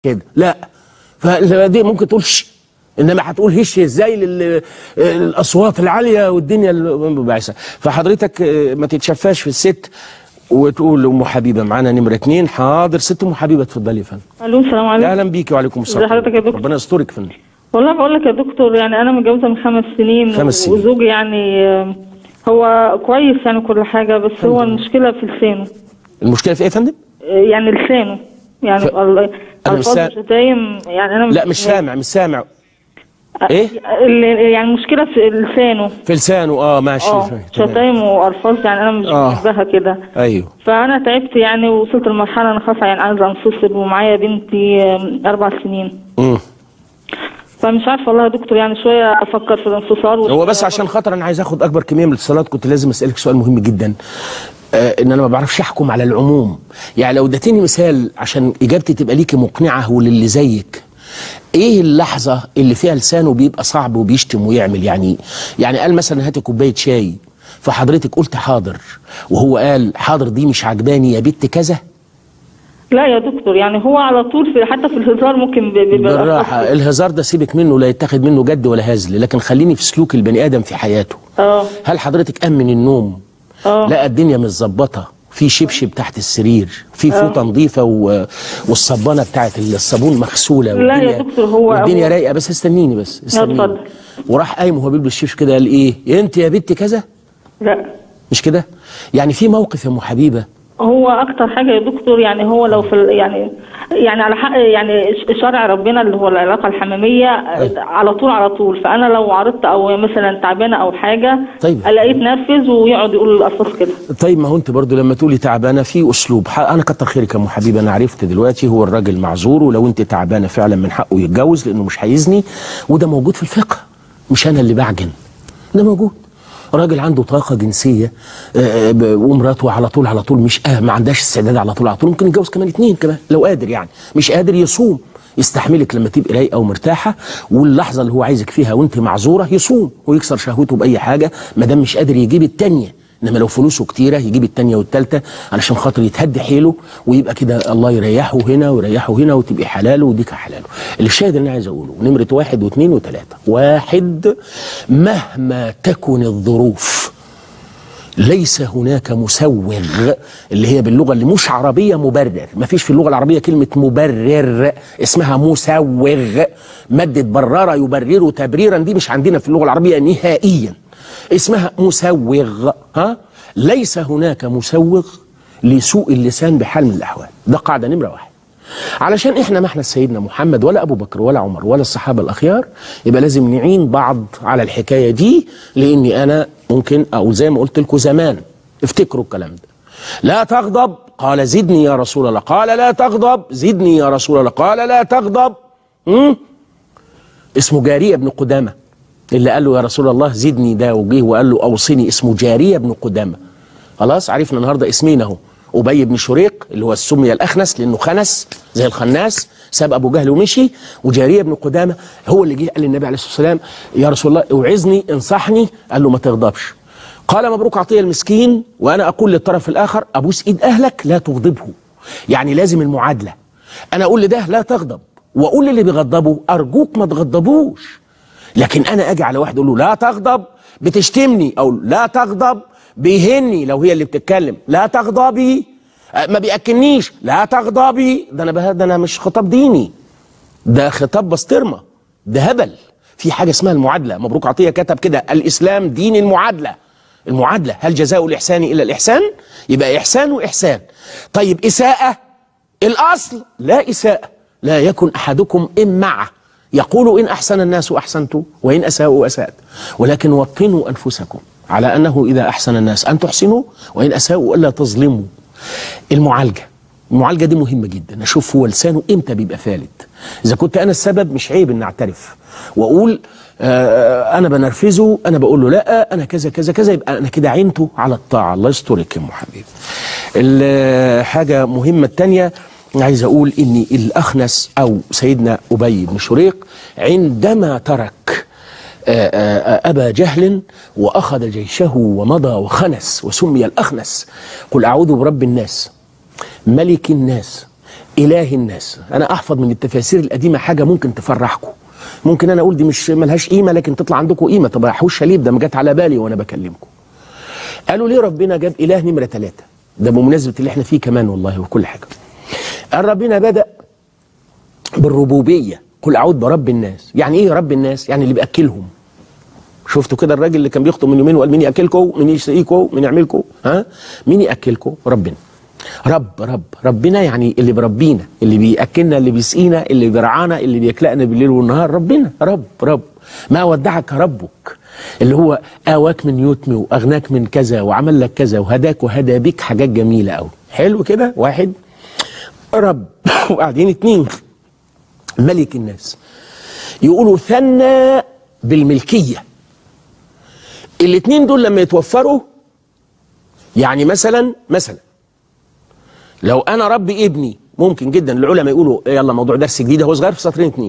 كده لا فدي ممكن تقول ش انما هتقول هش ازاي للاصوات العاليه والدنيا المبعثه فحضرتك آه، ما تتشفاش في الست وتقول ام حبيبه معانا نمره اتنين حاضر ست ام حبيبه اتفضلي يا فندم الو السلام عليكم اهلا بيكي وعليكم السلام ازي حضرتك يا دكتور؟ ربنا يسترك يا فندم والله بقول لك يا دكتور يعني انا متجوزه من خمس سنين خمس سنين. وزوجي يعني آه، هو كويس يعني كل حاجه بس هو المشكله في لسانه المشكله في ايه يا فندم آه، يعني لسانه يعني ف- ال- أنا مش الفاظ سا- وشتايم يعني انا لا مش سامع مش سامع آه، إيه؟ ال- يعني المشكله في لسانه في لسانه اه ماشي اه تمام. شتايم والفاظ يعني انا مش آه. بحبها كده ايوه فانا تعبت يعني وصلت لمرحله انا خلاص يعني عايزه انفصل ومعايا بنتي آه، اربع سنين مم. فمش عارفه والله يا دكتور يعني شويه افكر في الانفصال هو بس عشان خاطر انا عايز اخد اكبر كميه من الاتصالات كنت لازم اسالك سؤال مهم جدا آه ان انا ما بعرفش احكم على العموم يعني لو اديتني مثال عشان اجابتي تبقى ليكي مقنعه وللي زيك ايه اللحظه اللي فيها لسانه بيبقى صعب وبيشتم ويعمل يعني يعني قال مثلا هاتي كوبايه شاي فحضرتك قلت حاضر وهو قال حاضر دي مش عجباني يا بنت كذا لا يا دكتور يعني هو على طول في حتى في الهزار ممكن ب- بيبقى بالراحه الهزار ده سيبك منه لا يتخذ منه جد ولا هزل لكن خليني في سلوك البني ادم في حياته اه هل حضرتك قام من النوم اه لقى الدنيا متظبطه في شبشب تحت السرير في فوطه نظيفه و... والصبانه بتاعت الصابون مغسوله لا يا والدنيا- دكتور، هو- والدنيا هو- رايقه بس استنيني بس استنيني اتفضل. وراح قايم وهو بيلبس الشبشب كده قال ايه انت يا بنت كذا لا مش كده يعني في موقف يا ام حبيبه هو اكتر حاجه يا دكتور يعني هو لو في ال- يعني يعني على حق يعني ش- شرع ربنا اللي هو العلاقه الحميميه آه، على طول على طول فانا لو عرضت او مثلا تعبانه او حاجه طيب. الاقيه تنفذ ويقعد يقول الالفاظ كده طيب ما هو انت برضو لما تقولي تعبانه في اسلوب ح- انا كتر خيرك يا ام حبيبه انا عرفت دلوقتي هو الراجل معذور ولو انت تعبانه فعلا من حقه يتجوز لانه مش هيزني وده موجود في الفقه مش انا اللي بعجن ده موجود راجل عنده طاقه جنسيه آه، آه، ب- ومراته على طول على طول مش آه ما عندهاش استعداد على طول على طول ممكن يتجوز كمان اتنين كمان لو قادر يعني مش قادر يصوم يستحملك لما تبقي رايقه ومرتاحه واللحظه اللي هو عايزك فيها وانت معذوره يصوم ويكسر شهوته باي حاجه ما دام مش قادر يجيب التانيه انما لو فلوسه كتيره يجيب التانيه والتالته علشان خاطر يتهدي حيله ويبقى كده الله يريحه هنا ويريحه هنا وتبقى حلاله وديك حلاله. الشاهد اللي انا عايز اقوله نمره واحد واثنين وثلاثه. واحد مهما تكن الظروف ليس هناك مسوغ اللي هي باللغه اللي مش عربيه مبرر ما فيش في اللغه العربيه كلمه مبرر اسمها مسوغ ماده برر يبرر تبريرا دي مش عندنا في اللغه العربيه نهائيا اسمها مسوغ ها ليس هناك مسوغ لسوء اللسان بحال من الاحوال ده قاعده نمره واحد علشان احنا ما احنا سيدنا محمد ولا ابو بكر ولا عمر ولا الصحابه الاخيار يبقى لازم نعين بعض على الحكايه دي لاني انا ممكن اقول زي ما قلت لكم زمان افتكروا الكلام ده لا تغضب قال زدني يا رسول الله قال لا تغضب زدني يا رسول الله قال لا تغضب مم؟ اسمه جارية بن قدامة اللي قال له يا رسول الله زدني ده وجيه وقال له أوصني اسمه جارية بن قدامة خلاص عرفنا النهاردة اسمين اهو أبي بن شريق اللي هو سمي الأخنس لأنه خنس زي الخناس ساب أبو جهل ومشي وجارية بن قدامة هو اللي جه قال للنبي عليه الصلاة والسلام يا رسول الله اوعظني انصحني قال له ما تغضبش قال مبروك عطية المسكين وأنا أقول للطرف الآخر أبوس إيد أهلك لا تغضبه يعني لازم المعادلة أنا أقول لده لا تغضب وأقول للي بيغضبه أرجوك ما تغضبوش لكن انا اجي على واحد اقول له لا تغضب بتشتمني او لا تغضب بيهني لو هي اللي بتتكلم لا تغضبي أه، ما بياكلنيش لا تغضبي ده انا بها ده انا مش خطاب ديني ده خطاب بسطرمه ده هبل في حاجه اسمها المعادله مبروك عطيه كتب كده الاسلام دين المعادله المعادله هل جزاء الاحسان الا الاحسان يبقى احسان واحسان طيب اساءه الاصل لا اساءه لا يكن احدكم امعه يقول إن أحسن الناس أحسنت وإن أساءوا أسأت ولكن وطنوا أنفسكم على أنه إذا أحسن الناس أن تحسنوا وإن أساءوا ألا تظلموا المعالجة المعالجة دي مهمة جدا أشوف هو لسانه إمتى بيبقى فالت إذا كنت أنا السبب مش عيب إن أعترف وأقول آه أنا بنرفزه أنا بقول له لا أنا كذا كذا كذا يبقى أنا كده عينته على الطاعة الله يسترك يا أم حبيبي الحاجة مهمة التانية عايز أقول إن الأخنس أو سيدنا أبي بن شريق عندما ترك آه، آه، أبا جهل وأخذ جيشه ومضى وخنس وسمي الأخنس قل أعوذ برب الناس ملك الناس إله الناس أنا أحفظ من التفاسير القديمة حاجة ممكن تفرحكم ممكن أنا أقول دي مش ملهاش قيمة لكن تطلع عندكم قيمة طب حوش شليب ده ما جت على بالي وأنا بكلمكم قالوا ليه ربنا جاب إله نمرة ثلاثة ده بمناسبة اللي احنا فيه كمان والله وكل حاجة قال ربنا بدأ بالربوبية قل أعوذ برب الناس يعني إيه رب الناس يعني اللي بيأكلهم شفتوا كده الراجل اللي كان بيخطب من يومين وقال مين ياكلكم مين يسقيكم مين يعملكم ها مين ياكلكم ربنا رب رب ربنا يعني اللي بربينا اللي بياكلنا اللي بيسقينا اللي بيرعانا اللي بيخلقنا بالليل والنهار ربنا رب رب ما ودعك ربك اللي هو آواك من يتم وأغناك من كذا وعمل لك كذا وهداك وهدى بك حاجات جميلة أوي حلو كده واحد رب وقاعدين اتنين ملك الناس يقولوا ثنى بالملكيه الاثنين دول لما يتوفروا يعني مثلا مثلا لو انا ربي ابني ممكن جدا العلماء يقولوا يلا موضوع درس جديد هو صغير في سطرين اثنين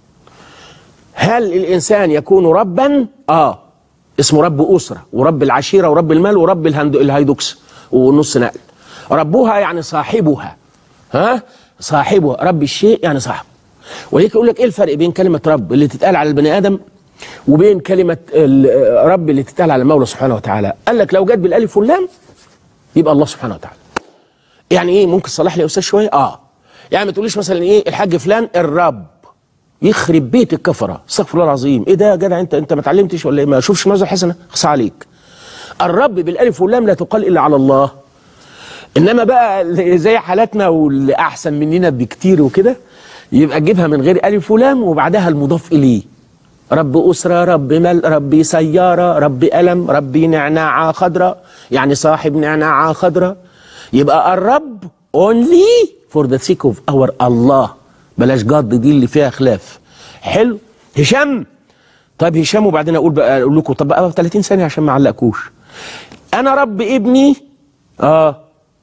هل الانسان يكون ربا اه اسمه رب اسره ورب العشيره ورب المال ورب الهند... الهيدوكس ونص نقل ربها يعني صاحبها ها صاحبها رب الشيء يعني صاحبه ولذلك يقول لك ايه الفرق بين كلمه رب اللي تتقال على البني ادم وبين كلمة رب اللي تتقال على المولى سبحانه وتعالى قال لك لو جت بالالف واللام يبقى الله سبحانه وتعالى يعني ايه ممكن تصلح لي يا استاذ شويه اه يعني ما تقوليش مثلا ايه الحاج فلان الرب يخرب بيت الكفره استغفر الله العظيم ايه ده يا جدع انت انت ما اتعلمتش ولا ايه ما اشوفش ماذا حسنه خص عليك الرب بالالف واللام لا تقال الا على الله انما بقى زي حالاتنا واللي احسن مننا بكتير وكده يبقى تجيبها من غير الف ولام وبعدها المضاف اليه رب أسرة رب مل رب سيارة رب ألم رب نعناعة خضراء يعني صاحب نعناعة خضراء يبقى الرب only for the sake of our الله بلاش جد دي اللي فيها خلاف حلو هشام طيب هشام وبعدين اقول بقى اقول لكم طب بقى 30 ثانيه عشان ما اعلقكوش انا رب ابني اه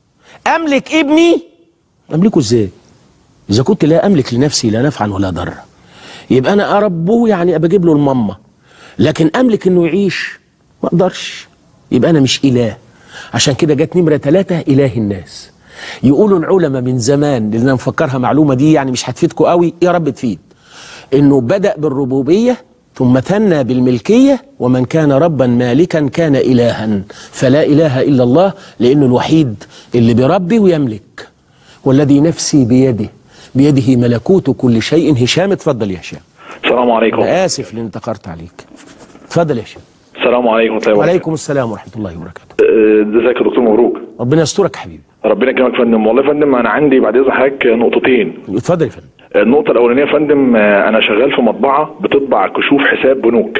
املك ابني املكه ازاي اذا كنت لا املك لنفسي لا نفعا ولا ضرا يبقى انا اربه يعني ابقى اجيب له الماما لكن املك انه يعيش ما اقدرش يبقى انا مش اله عشان كده جت نمره ثلاثة اله الناس يقولوا العلماء من زمان لان انا مفكرها معلومه دي يعني مش هتفيدكم قوي يا رب تفيد انه بدا بالربوبيه ثم ثنى بالملكيه ومن كان ربا مالكا كان الها فلا اله الا الله لانه الوحيد اللي بيربي ويملك والذي نفسي بيده بيده ملكوت كل شيء هشام اتفضل يا هشام السلام عليكم انا اسف لان تاخرت عليك اتفضل يا هشام السلام عليكم ورحمه الله وعليكم السلام ورحمه الله وبركاته أه، ازيك يا دكتور مبروك ربنا يسترك حبيبي ربنا يكرمك يا فندم والله يا فندم انا عندي بعد اذن حضرتك نقطتين اتفضل يا فندم النقطه الاولانيه يا فندم أه، انا شغال في مطبعه بتطبع كشوف حساب بنوك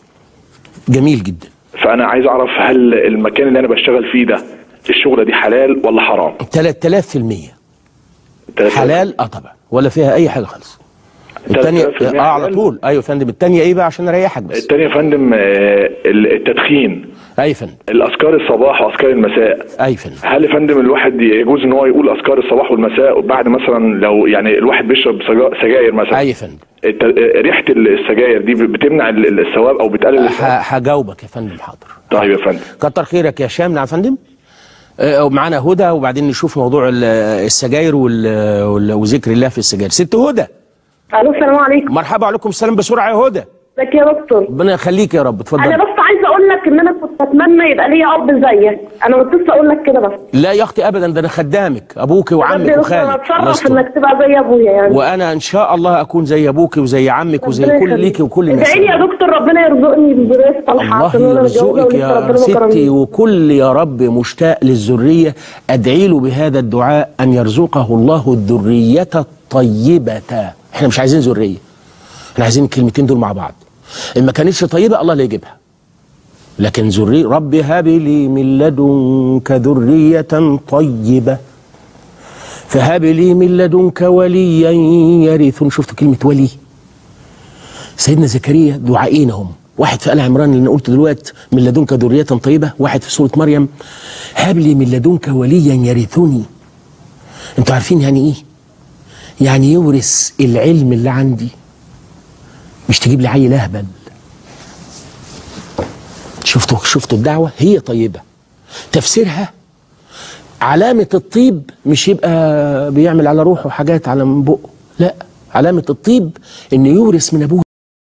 جميل جدا فانا عايز اعرف هل المكان اللي انا بشتغل فيه ده الشغله دي حلال ولا حرام 3000% تلاتة- حلال اه طبعا ولا فيها اي حاجه خالص الثانيه 3000% اه على حلال. طول ايوه يا فندم الثانيه ايه بقى عشان اريحك بس التانية يا فندم أه، التدخين اي فندم الاذكار الصباح واذكار المساء اي فندم هل يا فندم الواحد يجوز ان هو يقول اذكار الصباح والمساء بعد مثلا لو يعني الواحد بيشرب سجا- سجاير مثلا اي فندم الت- ريحه السجاير دي بتمنع ال- الثواب او بتقلل الثواب ه- هجاوبك يا فندم حاضر طيب يا فندم كتر خيرك يا هشام نعم يا فندم آه، ومعانا هدى وبعدين نشوف موضوع ال- السجاير وال- وال- وذكر الله في السجاير ست هدى الو السلام عليكم مرحبا عليكم السلام بسرعه يا هدى ازيك يا دكتور ربنا يخليك يا رب انا اتفضل بس عايزه اقول لك ان انا كنت اتمنى يبقى ليا اب زيك انا متصله اقول لك كده بس لا يا اختي ابدا ده انا خدامك ابوك بجد وعمك يا دكتور انا وخالك الله اتشرف يستر. انك تبقى زي ابويا يعني وانا ان شاء الله اكون زي ابوك وزي عمك وزي ربنا كل يخليك. ليكي وكل الناس ادعي لي يا دكتور ربنا يرزقني بالذريه الصالحه عشان الله انا متجوزه يرزقك ولسه يا ربنا ما ستي كرمنيش. وكل يا رب مشتاق للذرية أدعي له بهذا الدعاء أن يرزقه الله الذرية الطيبة احنا مش عايزين ذرية احنا عايزين الكلمتين دول مع بعض إن ما كانتش طيبة الله لا يجيبها لكن ذرية رب هب لي من لدنك ذرية طيبة فهب لي من لدنك وليا يرث شفت كلمة ولي سيدنا زكريا دعائين هم واحد في آل عمران اللي انا قلت دلوقتي من لدنك ذرية طيبة واحد في سورة مريم هب لي من لدنك وليا يرثني انتوا عارفين يعني ايه يعني يورث العلم اللي عندي مش تجيب لي عيل اهبل شفتوا شفتوا الدعوة هي طيبة تفسيرها علامة الطيب مش يبقى بيعمل على روحه حاجات على من بقه لا علامة الطيب إنه يورث من أبوه